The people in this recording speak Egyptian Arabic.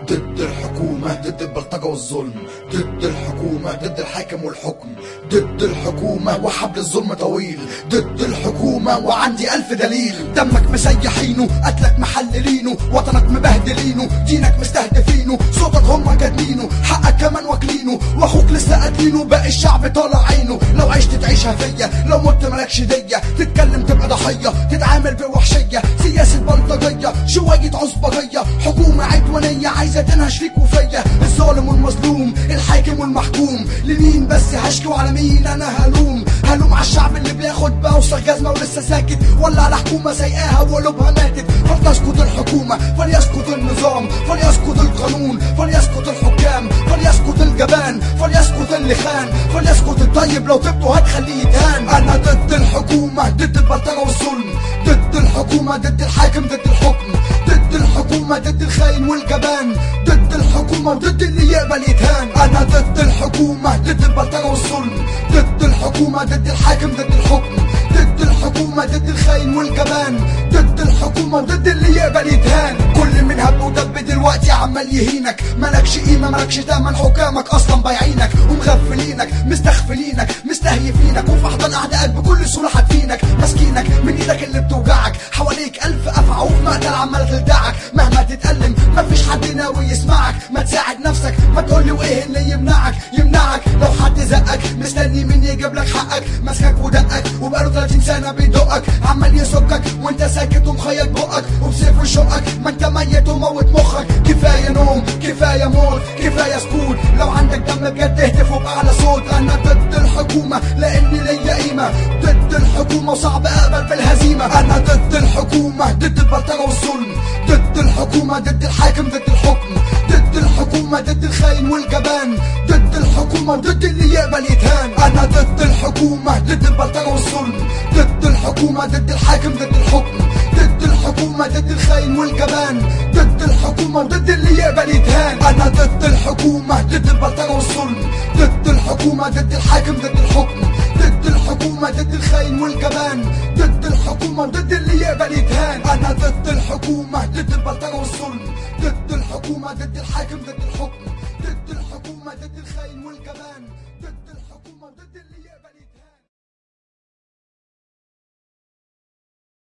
ضد الحكومة ضد البلطجة والظلم ضد الحكومة ضد الحاكم والحكم ضد الحكومة وحبل الظلم طويل ضد الحكومة وعندي ألف دليل دمك مسيحينه قتلك محللينه وطنك مبهدلينه دينك مستهدفينه صوتك هم جادينه حقك كمان واكلينه واخوك لسه قاتلينه باقي الشعب طالع عينه لو عشت تعيشها فيا لو مت مالكش دية تتكلم تبقى ضحية تتعامل بوحشية سياسة بلطجية شوية عصبجية حكومة عدوانية عايزة تنهش فيك وفيا الظالم والمظلوم الحاكم والمحكوم لمين بس هشكي وعلى مين انا هلوم هلوم على الشعب اللي بياخد بوسخ جزمة ولسه ساكت ولا على حكومة سايقاها وقلوبها ماتت فلتسقط الحكومة فليسقط النظام فليسقط القانون فليسقط الحكام فليسقط الجبان فليسقط اللي خان فليسقط الطيب لو تبته هتخليه يتهان انا ضد الحكومة ضد البلطجة والظلم ضد الحكومة ضد الحاكم ضد الحكم ضد الحكومة ضد الخاين والجبان ضد الحكومة وضد اللي يقبل يتهان انا ضد الحكومة ضد البلطجة والظلم ضد الحكومة ضد الحاكم ضد الحكم ضد الحكومة ضد الخاين والجبان ضد الحكومة وضد اللي يقبل يتهان كل من هب ودب دلوقتي عمال يهينك مالكش قيمة مالكش تمن حكامك اصلا بايعينك ومغفلينك مستغفلينك مستهيفينك وفي احضان اعدائك بكل سهولة حاتفينك ماسكينك من ايدك اللي بتوجعك حواليك الف افعى وفي مقتل عمالة تلدعك مهما تتألم مفيش حد ناوي يسمعك ما تساعد نفسك ما تقولي وايه اللي يمنعك يمنعك لو حد زقك مستني مين يجيب لك حقك ماسكك ودقك وبقاله 30 سنة بيدقك عمال يسكك وانت ساكت ومخيط بقك وبسيف وشقك ما انت ميت وموت مخك كفاية نوم كفاية موت كفاية سكوت لو عندك دم بجد اهتف وبأعلى صوت انا ضد الحكومة لاني ليا قيمة ضد الحكومة وصعب اقبل بالهزيمة انا ضد الحكومة ضد البلطجة والظلم ضد الحكومة ضد الحاكم ضد الحكم ضد الحكومة ضد الخاين والجبان ضد الحكومة وضد اللي يقبل يتهان انا ضد الحكومة ضد البلطجة والظلم ضد الحكومة ضد الحاكم ضد الحكم ضد الحكومة ضد الخاين والجبان ضد الحكومة وضد اللي يقبل يتهان انا ضد الحكومة ضد البلطجة والظلم ضد الحكومة ضد الحاكم ضد الحكم ضد الحكومة ضد الخاين والجبان ضد الحكومة وضد اللي يقبل يتهان انا ضد الحكومة ضد البلطجة والظلم ضد الحكومة ضد الحاكم ضد